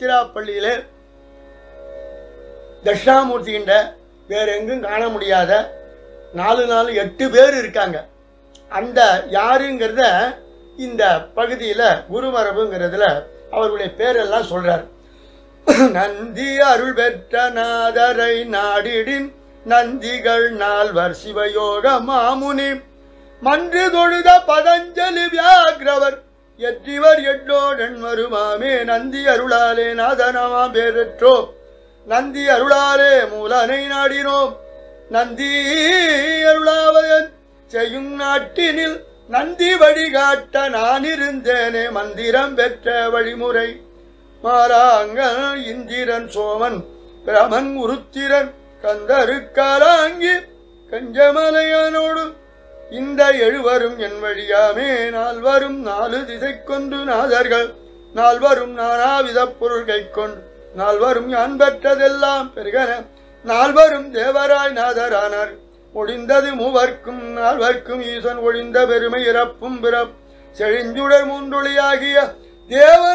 திருச்சிராப்பள்ளியிலே தட்சிணாமூர்த்திகிட்ட வேற எங்கும் காண முடியாத நாலு நாலு எட்டு பேர் இருக்காங்க அந்த யாருங்கிறத இந்த பகுதியில் குருமரபுங்கிறதுல அவர்களுடைய பேரெல்லாம் சொல்றார் நந்தி அருள் பெற்ற நாதரை நாடிடின் நந்திகள் நால்வர் சிவயோக மாமுனி மன்று தொழுத பதஞ்சலி வியாகிரவர் எற்றிவர் எட்டோடன் வருமாமே நந்தி அருளாலே நாதனமா பேரற்றோ நந்தி அருளாலே மூலனை நாடினோம் நந்தி அருளாவதன் செய்யும் நாட்டினில் நந்தி வழிகாட்ட நான் இருந்தேனே மந்திரம் பெற்ற வழிமுறை மாறாங்கள் இந்திரன் சோமன் பிரமன் உருத்திரன் கந்தருக்காலாங்கி கஞ்சமலையானோடு இந்த எழுவரும் என் வழியாமே நால்வரும் நாலு திசை கொண்டு நாதர்கள் நால்வரும் நானாவித பொருள்கை கொண்டு நால்வரும் யான் பெற்றதெல்லாம் பெருகன நால்வரும் தேவராய் நாதரானார் ஒழிந்தது மூவர்க்கும் நால்வர்க்கும் ஈசன் ஒழிந்த பெருமை இறப்பும் பிறப் செழிஞ்சுடர் மூன்றொழியாகிய தேவன்